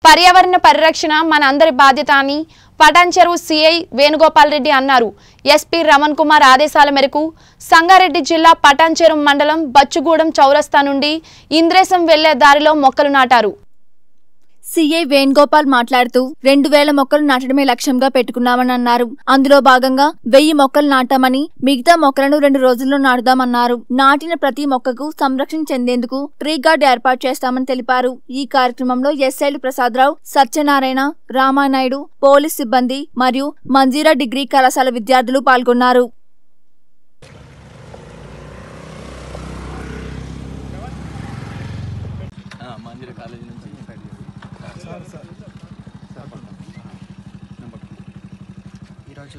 పర్యావరణ పరిరక్షణ మన అందరి బాధ్యత అని పటాన్ చెరువు సిఐ వేణుగోపాల్ రెడ్డి అన్నారు ఎస్పీ రమణ్ కుమార్ ఆదేశాల మేరకు సంగారెడ్డి జిల్లా పటాన్ చెరువు మండలం బచ్చుగూడెం చౌరస్తా నుండి ఇంద్రేశం వెళ్లే దారిలో మొక్కలు నాటారు సీఐ వేణుగోపాల్ మాట్లాడుతూ రెండు వేల మొక్కలు నాటడమే లక్ష్యంగా పెట్టుకున్నామని అన్నారు అందులో భాగంగా వెయ్యి మొక్కలు నాటామని మిగతా మొక్కలను రెండు రోజుల్లో నాటుదామన్నారు నాటిన ప్రతి మొక్కకు సంరక్షణ చెందేందుకు ట్రీ గార్డ్ ఏర్పాటు చేస్తామని తెలిపారు ఈ కార్యక్రమంలో ఎస్ఐలు ప్రసాదరావు సత్యనారాయణ రామానాయుడు పోలీస్ సిబ్బంది మరియు మంజీరా డిగ్రీ కళాశాల విద్యార్థులు పాల్గొన్నారు మందిర కాలేజీ నుంచి ఈరోజు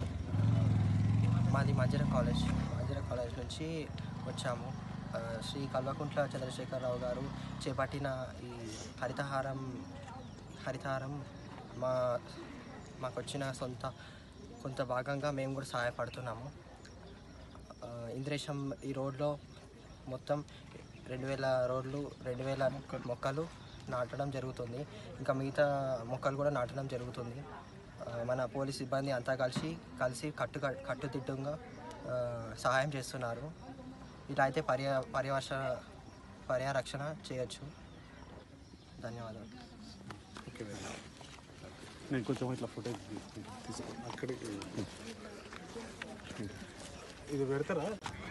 మాది మంజర కాలేజ్ మంజర కాలేజ్ నుంచి వచ్చాము ఆ, శ్రీ కల్వకుంట్ల చంద్రశేఖరరావు గారు చేపట్టిన ఈ హరితహారం హరితహారం మా మాకు వచ్చిన సొంత కొంత భాగంగా మేము కూడా సహాయపడుతున్నాము ఆ, ఇంద్రేశం ఈ రోడ్లో మొత్తం రెండు వేల రోడ్లు రెండు వేల మొక్కలు నాటడం జరుగుతుంది ఇంకా మిగతా మొక్కలు కూడా నాటడం జరుగుతుంది ఆ, మన పోలీస్ సిబ్బంది అంతా కలిసి కలిసి కట్టు కట్టుదిట్టంగా ఆ, సహాయం చేస్తున్నారు ఇలా అయితే పర్యా పర్యావర్ష పర్యారక్షణ చేయొచ్చు ధన్యవాదాలు నేను కొంచెం ఇట్లా ఫోటో తీసుకో అక్కడికి ఇది పెడతారా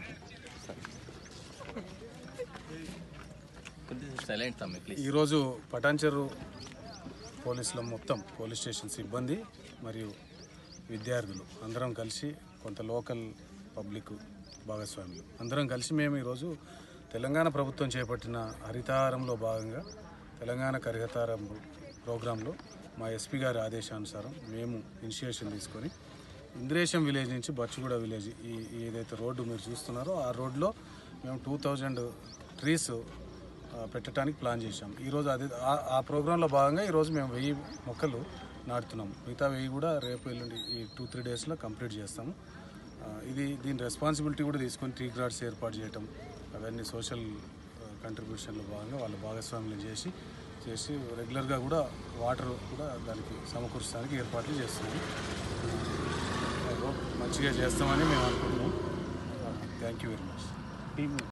కొద్దిగా సైలెంట్ తమ్మి ప్లీజ్ ఈరోజు పటాన్చెరు పోలీసుల మొత్తం పోలీస్ స్టేషన్ సిబ్బంది మరియు విద్యార్థులు అందరం కలిసి కొంత లోకల్ పబ్లిక్ భాగస్వాములు అందరం కలిసి మేము ఈరోజు తెలంగాణ ప్రభుత్వం చేపట్టిన హరితారంలో భాగంగా తెలంగాణ హరితారం ప్రోగ్రాంలో మా ఎస్పీ గారి ఆదేశానుసారం మేము ఇనిషియేషన్ తీసుకొని ఇంద్రేశం విలేజ్ నుంచి బచ్చుగూడ విలేజ్ ఈ ఈ ఏదైతే రోడ్డు మీరు చూస్తున్నారో ఆ రోడ్లో మేము టూ థౌజండ్ ట్రీస్ ఆ, పెట్టడానికి ప్లాన్ చేశాం ఈరోజు అదే ఆ- ఆ ప్రోగ్రాంలో భాగంగా ఈరోజు మేము వెయ్యి మొక్కలు నాటుతున్నాం మిగతా వెయ్యి కూడా రేపు ఎల్లుండి ఈ టూ త్రీ డేస్లో కంప్లీట్ చేస్తాము ఆ, ఇది దీని రెస్పాన్సిబిలిటీ కూడా తీసుకొని ట్రీ గార్డ్స్ ఏర్పాటు చేయటం అవన్నీ సోషల్ కంట్రిబ్యూషన్లో భాగంగా వాళ్ళ భాగస్వామ్యం చేసి చేసి రెగ్యులర్గా కూడా వాటర్ కూడా దానికి సమకూర్చడానికి ఏర్పాట్లు చేస్తున్నాం మంచిగా చేస్తామని మేము అనుకుంటున్నాం thank you very much team